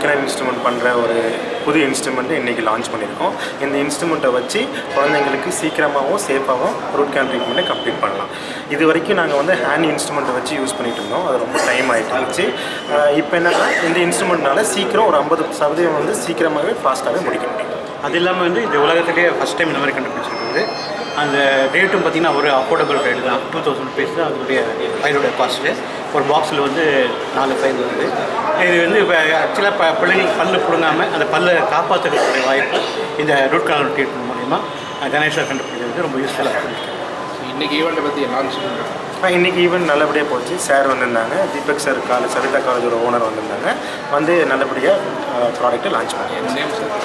root instrument பண்ணுற ஒரு புது இன்ஸ்ட்ருமெண்ட்டு இன்றைக்கி லான்ச் பண்ணியிருக்கோம் இந்த இன்ஸ்ட்ருமெண்ட்டை வச்சு குழந்தைங்களுக்கு சீக்கிரமாகவும் சேஃபாகவும் ரூட் கேன் ட்ரீட்மெண்ட்டை கம்ப்ளீட் பண்ணலாம் இது வரைக்கும் நாங்கள் வந்து ஹேண்ட் இன்ஸ்ட்ருமெண்ட்டை வச்சு யூஸ் பண்ணிட்டு இருந்தோம் அது ரொம்ப டைம் ஆகிட்டு இருந்துச்சு இப்போ என்னன்னா இந்த இன்ஸ்ட்ருமெண்ட்னால சீக்கிரம் ஒரு ஐம்பது சதவீதம் வந்து சீக்கிரமாகவே ஃபாஸ்ட்டாகவே முடிக்க முடியும் அது இல்லாமல் வந்து இந்த உலகத்திலேயே ஃபஸ்ட் டைம் இந்த மாதிரி கண்டுபிடிச்சிருக்குது அந்த ரேட்டும் பார்த்தீங்கன்னா ஒரு அஃபோர்டபுள் ரேட் தான் டூ தௌசண்ட் ருபீஸ் தான் அதனுடைய ஃபைலோட காஸ்ட்டு ஒரு பாக்ஸில் வந்து நாலு ஃபைல் வருது இது வந்து இப்போ ஆக்சுவலாக ப பிள்ளைங்களுக்கு பல்லு பிடுங்காமல் அந்த பல்லை காப்பாற்றுறதுடைய வாய்ப்பு இந்த ரூட் கனால் ட்ரீட்மெண்ட் மூலிமா கணேஷா கண்டுபிடிக்கிறது ரொம்ப யூஸ்ஃபுல்லாக இருக்குது இன்னைக்கு ஈவெண்ட்டை பற்றி லான்ச் பண்ணுறேன் இன்றைக்கி ஈவெண்ட் நல்லபடியாக போச்சு சார் வந்திருந்தாங்க தீபக் சார் காலேஜ் சரிதா காலேஜோட ஓனர் வந்திருந்தாங்க வந்து நல்லபடியாக ப்ராடக்ட்டை லான்ச் பண்ணி நேம் சார்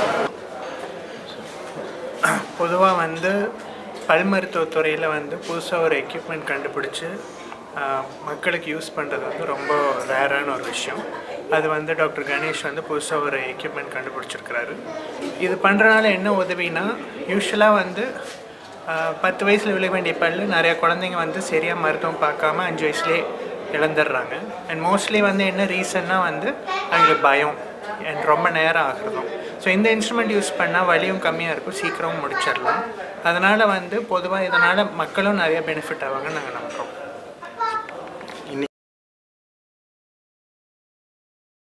பொதுவாக வந்து பல் மருத்துவத்துறையில் வந்து புதுசாக ஒரு எக்யூப்மெண்ட் கண்டுபிடிச்சி ஆஹ், மக்களுக்கு யூஸ் பண்ணுறது வந்து ரொம்ப ரேரான ஒரு விஷயம் அது வந்து டாக்டர் கணேஷ் வந்து புதுசாக ஒரு எக்யூப்மெண்ட் கண்டுபிடிச்சிருக்கிறாரு இது பண்ணுறனால என்ன உதவினா யூஸ்வலாக வந்து ஆஹ், பத்து வயசில் விழ வேண்டிய பல்லு நிறைய குழந்தைங்க வந்து சரியாக மருத்துவம் பார்க்காம அஞ்சு வயசுலேயே இழந்துடுறாங்க அண்ட் மோஸ்ட்லி வந்து என்ன ரீசன்னா வந்து அவங்களுக்கு பயம் அண்ட் ரொம்ப நேரம் ஆகிறதும் ஸோ இந்த இன்ஸ்ட்ருமெண்ட் யூஸ் பண்ணால் வலியும் கம்மியாக இருக்கும் சீக்கிரமும் முடிச்சிடலாம் அதனால் வந்து பொதுவாக இதனால் மக்களும் நிறைய பெனிஃபிட் ஆவாங்கன்னு நாங்கள் நம்புகிறோம்